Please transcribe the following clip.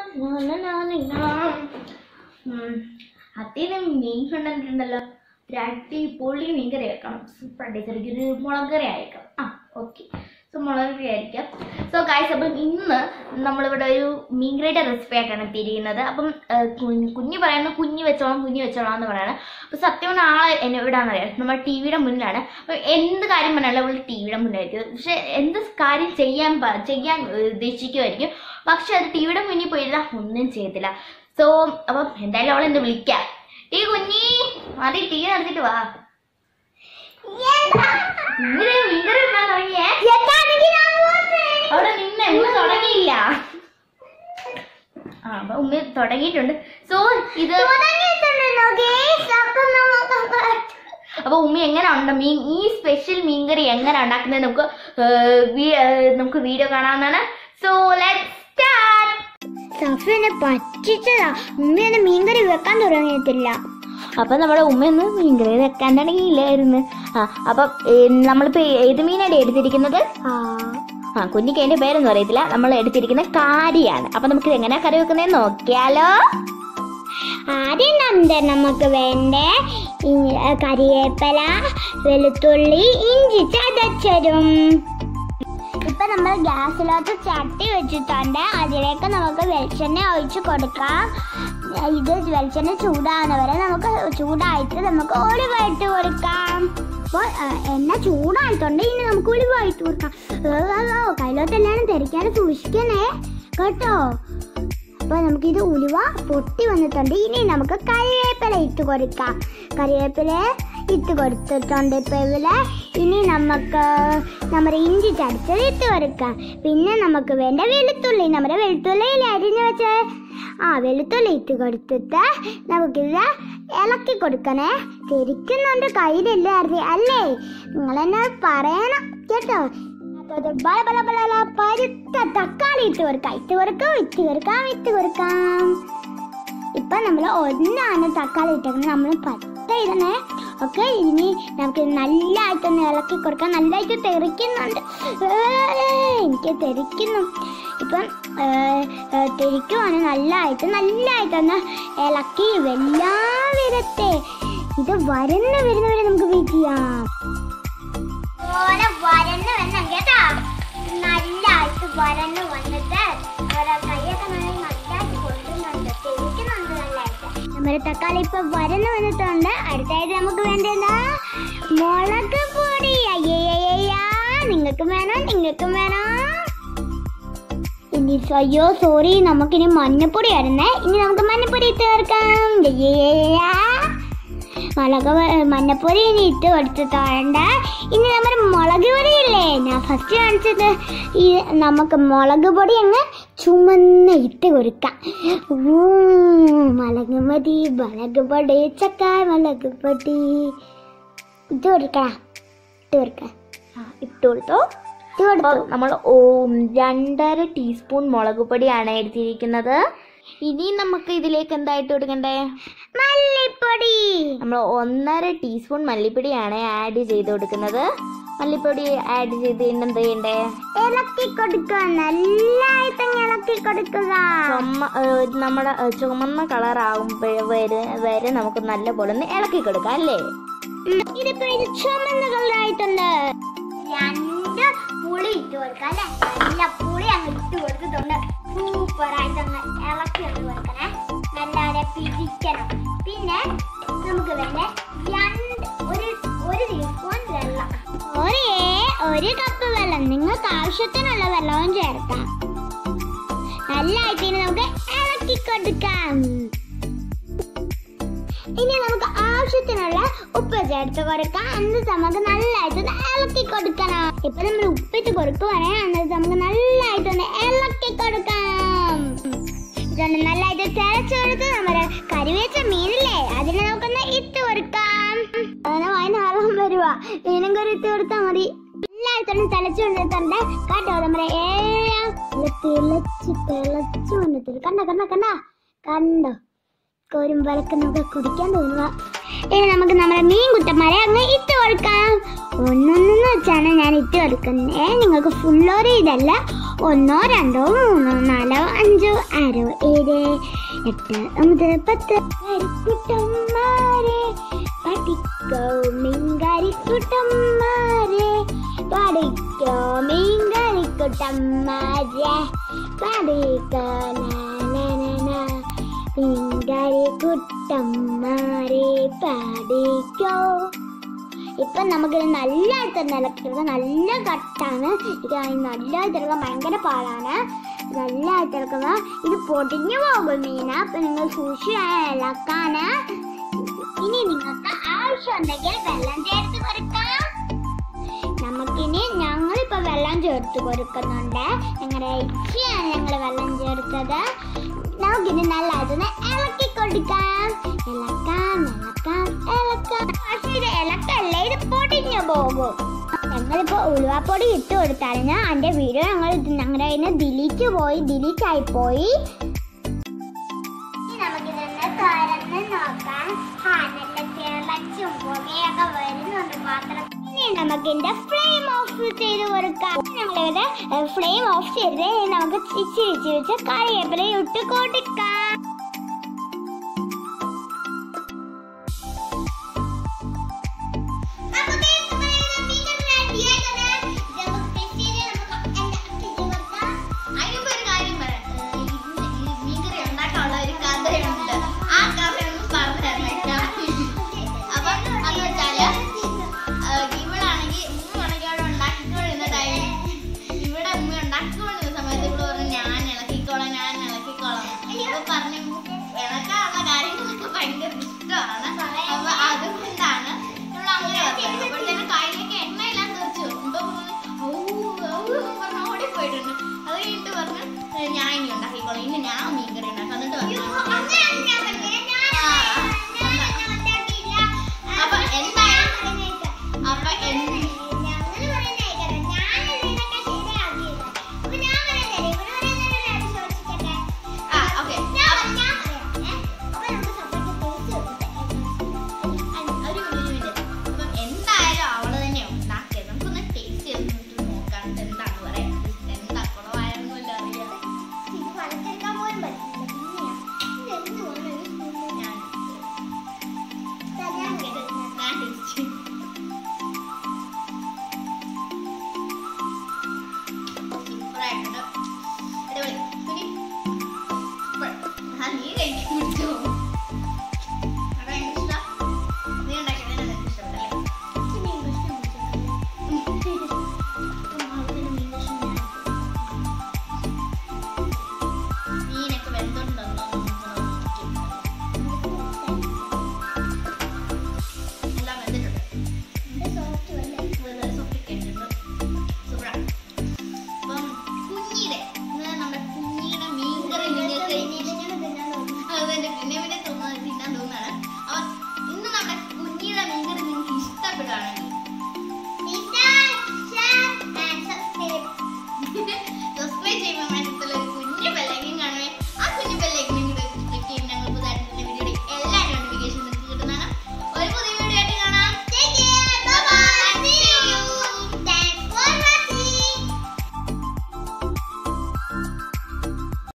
അത്യാവശ്യം മീൻ കണ്ടിട്ടുണ്ടല്ലോ ഒരു അടിപൊളി മീൻ കറി വെക്കണം സൂപ്പർ ആയിട്ട് ഒരു മുളക് കറി അയക്കണം ആ ഓക്കെ സോ മുളക് കറി ആയിരിക്കാം സോ ഗായ്സ് അപ്പം ഇന്ന് നമ്മളിവിടെ ഒരു മീൻ കറിയുടെ റെസിപ്പി ആയിട്ടാണ് എത്തിയിരിക്കുന്നത് അപ്പം ആ, കുഞ്ഞ് കുഞ്ഞ് പറയുന്നത് കുഞ്ഞ് വെച്ചോളാം കുഞ്ഞ് വെച്ചോളാം എന്ന് പറയണം അപ്പം സത്യം പറഞ്ഞാൽ ആളെ എന്നെ എവിടെയാണെന്ന് അറിയാം നമ്മുടെ ടി വിയുടെ മുന്നിലാണ് അപ്പം എന്ത് കാര്യം പറഞ്ഞാലും അവൾ ടി വിയുടെ മുന്നിലായിരിക്കും പക്ഷെ എന്ത് കാര്യം ചെയ്യാൻ പ- ചെയ്യാൻ ഉദ്ദേശിക്കുമായിരിക്കും പക്ഷെ അത് ടി വിയുടെ മുന്നിൽ പോയിരുന്ന ഒന്നും ചെയ്യത്തില്ല സോ അപ്പം എന്തായാലും അവൾ എന്നെ വിളിക്കാം ടീ കുഞ്ഞി മതി ടീ നടത്തിട്ട് വാ ഇങ്ങനെ മീൻകറി വെക്കാൻ തുടങ്ങിയേ അവിടെ നിന്ന് എന്ന് തുടങ്ങിയില്ല ആ അപ്പൊ ഉമ്മ തുടങ്ങിയിട്ടുണ്ട് സോ ഇത് അപ്പൊ ഉമ്മി എങ്ങനെ ഉണ്ട് മീൻ ഈ സ്പെഷ്യൽ മീൻകറി എങ്ങനെ ഉണ്ടാക്കുന്നത് നമുക്ക് ഏർ, വീ- ഏർ, നമുക്ക് വീഡിയോ കാണാവുന്നതാണ് സോ ലെറ്റ് സ്റ്റാർട്ട് സഫി എന്നെ പറ്റിച്ചതാ ഉമ്മ എന്നെ മീൻകറി വെക്കാൻ തുടങ്ങിയിട്ടില്ല അപ്പൊ നമ്മുടെ ഉമ്മയൊന്നും മീൻകറി വെക്കാൻ തുടങ്ങിയില്ലായിരുന്നു ആ അപ്പൊ നമ്മളിപ്പോ ഏത് മീനാണ് എടുത്തിരിക്കുന്നത് ആ ആ കുഞ്ഞിക്ക് അതിന്റെ പേരൊന്നും അറിയത്തില്ല നമ്മൾ എടുത്തിരിക്കുന്ന കാരിയാണ് അപ്പൊ നമുക്ക് ഇത് എങ്ങനെയാ കറി വെക്കുന്നത് നോക്കിയാലോ ആദ്യം നമ്മുടെ നമുക്ക് വേണ്ടേ ഈ- ഏ, കരിവേപ്പില വെളുത്തുള്ളി ഇഞ്ചി ചതച്ചതും ഇപ്പൊ നമ്മൾ ഗ്യാസിലോട്ട് ചട്ടി വെച്ചിട്ടുണ്ട് അതിലേക്ക് നമുക്ക് വെളിച്ചെണ്ണ ഒഴിച്ച് കൊടുക്കാം ഇത് വെളിച്ചെണ്ണ ചൂടാകുന്നവരെ നമുക്ക് ചൂടായിട്ട് നമുക്ക് ഒളിവായിട്ട് കൊടുക്കാം അപ്പോൾ എണ്ണ ചൂടായിട്ടുണ്ട് ഇനി നമുക്ക് ഒളിവായിട്ട് കൊടുക്കാം ഏ, കയ്യിലോട്ട് എല്ലാവരും തെറിക്കാതെ സൂക്ഷിക്കണേ കേട്ടോ അപ്പൊ നമുക്കിത് ഉലുവ പൊട്ടി വന്നിട്ടുണ്ട് ഇനി നമുക്ക് കറിവേപ്പില ഇട്ട് കൊടുക്കാം കറിവേപ്പില ഇട്ട് കൊടുത്തിട്ടുണ്ട് ഇപ്പൊ ഇവിടെ ഇനി നമുക്ക് നമ്മുടെ ഇഞ്ചി ചടിച്ചത് ഇട്ട് കൊടുക്കാം പിന്നെ നമുക്ക് വേണ്ട വെളുത്തുള്ളി നമ്മുടെ വെളുത്തുള്ളിയിൽ അരിഞ്ഞു വെച്ച് ആ വെളുത്തുള്ളി ഇട്ട് കൊടുത്തിട്ട് നമുക്കിത് ഇളക്കി കൊടുക്കണേ തിരിക്കുന്നുണ്ട് കയ്യിലില്ലായിരുന്നു അല്ലേ നിങ്ങൾ എന്നെ പറയണം കേട്ടോ അത് ബല ബല ബല ബല പരുത്ത തക്കാളി ഇട്ട് കൊടുക്കാം ഇട്ട് കൊടുക്കാം ഇട്ട് കൊടുക്കാം ഇട്ട് കൊടുക്കാം ഇപ്പൊ നമ്മൾ ഒന്നാണ് തക്കാളി ഇട്ടേക്കുന്നത് നമ്മൾ പത്ത ഇടണേ ഓക്കെ ഇനി നമുക്ക് നല്ലതായിട്ടൊന്ന് ഇളക്കി കൊടുക്കാം നല്ലതായിട്ട് തെറിക്കുന്നുണ്ട് ഏയ്, എനിക്ക് തെറിക്കുന്നു ഇപ്പം ഏഹ്, ഏഹ്, തെറിക്കുവാണ് നല്ലതായിട്ട് നല്ലതായിട്ടൊന്ന് ഇളക്കി വെല്ലാം വരട്ടെ ഇത് വരന്ന് വരുന്നവരെ നമുക്ക് വെയിറ്റ് ചെയ്യാം പോലെ വരന്ന് വരണം കേട്ടാ നല്ലായിട്ട് വരന്ന് വന്നിട്ട് അവരെ കൈയൊക്കെ നല്ല നല്ലായിട്ട് കൊണ്ടുന്നുണ്ട് തെളിക്കുന്നുണ്ട് നല്ലായിട്ട് നമ്മുടെ തക്കാളി ഇപ്പൊ വരന്ന് വന്നിട്ടുണ്ട് അടുത്തായിട്ട് നമുക്ക് വേണ്ടത് മുളക് പൊടി അയ്യയ്യാ നിങ്ങൾക്കും വേണം നിങ്ങൾക്കും വേണം ഇനി അയ്യോ സോറി നമുക്കിനി മഞ്ഞപ്പൊടി വരുന്നേ ഇനി നമുക്ക് മഞ്ഞപ്പൊടി ഇട്ട് ചേർക്കാം അയ്യയ്യാ മുളക് പൊ- മഞ്ഞപ്പൊടി ഇനി ഇട്ട് കൊടുത്തിട്ടുണ്ട് ഇനി നമ്മുടെ മുളക് പൊടി ഇല്ലേ ഞാൻ ഫസ്റ്റ് കാണിച്ചത് ഈ നമുക്ക് മുളക് പൊടി അങ്ങ് ചുമന്ന് ഇട്ട് കൊടുക്കാം ഊ, മുളക് മതി മുളക് പൊടി ചക്ക മുളക് പൊടി ഇട്ട് കൊടുക്കാം ഇട്ട് കൊടുക്കാം ആ, ഇട്ട് കൊടുത്തോ ഇട്ട് കൊടുത്തു അപ്പോൾ നമ്മൾ ഓ രണ്ടര ടീസ്പൂൺ മുളക് പൊടിയാണ് എടുത്തിരിക്കുന്നത് ഇനി നമുക്ക് ഇതിലേക്ക് എന്തായിട്ട് കൊടുക്കണ്ടേ മല്ലിപ്പൊടി നമ്മൾ ഒന്നര ടീസ്പൂൺ മല്ലിപ്പൊടിയാണ് ആഡ് ചെയ്ത് കൊടുക്കുന്നത് മല്ലിപ്പൊടി ആഡ് ചെയ്ത് കഴിഞ്ഞ് എന്ത് ചെയ്യണ്ടേ ഇളക്കി കൊടുക്കുക നല്ലായിട്ട് അങ്ങ് ഇളക്കി കൊടുക്കുക ചുമ ഏഹ് നമ്മുടെ ഏഹ് ചുമന്ന കളർ ആകുമ്പോൾ വരെ വരെ നമുക്ക് നല്ല പോലെ ഒന്ന് ഇളക്കി കൊടുക്കാം അല്ലേ ഉം, ഇതിപ്പോ ഇത് ചുമന്ന കളറായിട്ടുണ്ട് രണ്ട് പുളി ഇട്ട് കൊടുക്കാം അല്ലെ നല്ല പുളി അങ്ങ് ഇട്ട് കൊടുത്തിട്ടുണ്ട് സൂപ്പർ ആയിട്ട് അങ്ങ് ഇളക്കി അങ്ങ് കൊടുക്കണേ നല്ലാതെ പിടിക്കണം പിന്നെ നമുക്ക് വേണ്ട രണ്ട് ഒരു ഒരു ടീസ്പൂൺ വെള്ളം ഒരേ ഒരു കപ്പ് വെള്ളം നിങ്ങൾക്ക് ആവശ്യത്തിനുള്ള വെള്ളവും ചേർക്കാം നല്ലതായിട്ട് ഇനി നമുക്ക് ഇളക്കി കൊടുക്കാം ഇനി നമുക്ക് ആവശ്യത്തിനുള്ള ഉപ്പ് ചേർത്ത് കൊടുക്കാം എന്നിട്ട് നമുക്ക് നല്ലതായിട്ട് ഒന്ന് ഇളക്കി കൊടുക്കണം ഇപ്പൊ നമ്മൾ ഉപ്പിട്ട് കൊടുക്കുവാണേ എന്നിട്ട് നമുക്ക് നല്ലതായിട്ട് ഒന്ന് ഇളക്കി കൊടുക്കാം ഇതൊന്ന് നല്ലതായിട്ട് തിളച്ചു കൊടുത്ത് നമ്മുടെ കറിവേച്ച മീനില്ലേ അതിനെ നമുക്കൊന്ന് ഇട്ട് കൊടുക്കാം അങ്ങനെ വൈകുന്നേരം വരുവാ മീനും കറി ഇട്ട് കൊടുത്താൽ മതി എല്ലായിടത്തും തിളച്ചു കൊണ്ടിട്ടുണ്ട് കേട്ടോ നമ്മുടെ ഏഴാം തിളച്ച് തിളച്ചു വന്നിട്ടുണ്ട് കണ്ട കണ്ട കണ്ട കണ്ടോ കോരുമ്പോഴൊക്കെ നമുക്ക് കുടിക്കാൻ തോന്നുക ഇനി നമുക്ക് നമ്മുടെ മീൻ കുട്ടന്മാരെ അങ്ങ് ഇട്ട് കൊടുക്കാം ഒന്നൊന്നെന്ന് വെച്ചാണ് ഞാൻ ഇട്ട് കൊടുക്കുന്നത് നിങ്ങൾക്ക് ഫുള്ളോര് ഇതല്ല ഒന്നോ രണ്ടോ മൂന്നോ നാലോ അഞ്ചോ ആറോ ഏഴ് എട്ട് ഒമ്പത് പത്ത് കരിക്കുട്ടന്മാരെ പഠിക്കോ മീൻകറിക്കുട്ടന്മാരെ പഠിക്കോ മീൻകറിക്കുട്ടന്മാരെ പഠിക്കോ മീൻകറിക്കുട്ടന്മാരെ പഠിക്കോ ഇപ്പൊ നമുക്ക് നല്ലതായിട്ട് നിലക്കെടുക്കുക നല്ല കട്ടാണ് ഇത് നല്ലതായിട്ട് എടുക്കാൻ ഭയങ്കര പാടാണ് നല്ലതായിട്ട് എടുക്കുക ഇത് പൊടിഞ്ഞു പോകും മീന അപ്പൊ നിങ്ങൾ സൂക്ഷിച്ച് ഇളക്കാണ് ഇനി നിങ്ങൾക്ക് ആവശ്യമുണ്ടെങ്കിൽ വെള്ളം ചേർത്ത് കൊടുക്കാം നമുക്കിനി ഞങ്ങളിപ്പോ വെള്ളം ചേർത്ത് കൊടുക്കുന്നുണ്ട് ഞങ്ങളുടെ ഇച്ചിയാണ് ഞങ്ങൾ വെള്ളം ചേർത്തത് നമുക്കിനി നല്ലതൊന്ന് ഇളക്കി കൊടുക്കാം ഇളക്കാം ഇളക്കാം ഇളക്കാം പക്ഷേ ഇത് ഇളക്കല്ലേ ഇത് പൊടിഞ്ഞു പോകും ഞങ്ങളിപ്പോ ഉലുവാപ്പൊടി ഇട്ട് കൊടുത്തായിരുന്നു അതിന്റെ വീഡിയോ ഞങ്ങൾ ഞങ്ങളുടെ കയ്യിൽ നിന്ന് ഡിലീറ്റ് പോയി ഡിലീറ്റ് ആയി പോയി നമുക്കിതൊന്ന് തുറന്ന് നോക്കാം ആ നല്ല തിളച്ചും പുകയൊക്കെ വരുന്നുണ്ട് പാത്രം ഇനി നമുക്ക് ഇതിന്റെ ഫ്ലെയിം ഓഫ് ചെയ്ത് കൊടുക്കാം ഞങ്ങളിവിടെ ഫ്ലെയിം ഓഫ് ചെയ്ത് നമുക്ക് ഇച്ചിരി ഇച്ചിരി വെച്ച് കറിവേപ്പില ഇട്ട് കൊടുക്കാം അതിനുമ്പ് ഒരു കാര്യം പറയാം ഏഹ് ഇന്ന് ഈ മീൻകറി ഉണ്ടാക്കാനുള്ള ഒരു കഥയുണ്ട് ആ കഥയൊന്ന് പറഞ്ഞു തന്നേക്കാം അപ്പൊ അന്ന് വെച്ചാല് ഏഹ് ഇവിടാണെങ്കിൽ ഉമ്മയാണെങ്കിൽ അവിടെ ഉണ്ടാക്കിക്കൊണ്ടിരുന്ന ടൈം ഇവിടെ ഉമ്മ ഉണ്ടാക്കിക്കൊണ്ടിരുന്ന സമയത്ത് ഇവിടെ പറഞ്ഞു ഞാൻ ഇളക്കിക്കോളാം ഞാൻ ഇളക്കിക്കോളാം അപ്പൊ പറഞ്ഞു ഇളക്കാനുള്ള കാര്യങ്ങളൊക്കെ ഭയങ്കര ഇഷ്ടമാണ് അപ്പൊ അതുകൊണ്ടാണ് നമ്മൾ അങ്ങനെ പറഞ്ഞത് അപ്പോഴത്തേനും കയ്യിലേക്ക് എണ്ണയെല്ലാം തെറിച്ചു എന്തോ പറഞ്ഞ് ഓടിപ്പോയിട്ടുണ്ട് അത് കഴിഞ്ഞിട്ട് പറഞ്ഞു "ഏ, ഞാൻ ഇനി ഉണ്ടാക്കിക്കോളാം ഇനി ഞാൻ മീൻകറി ഉണ്ടാക്കാം എന്നിട്ട് പറഞ്ഞു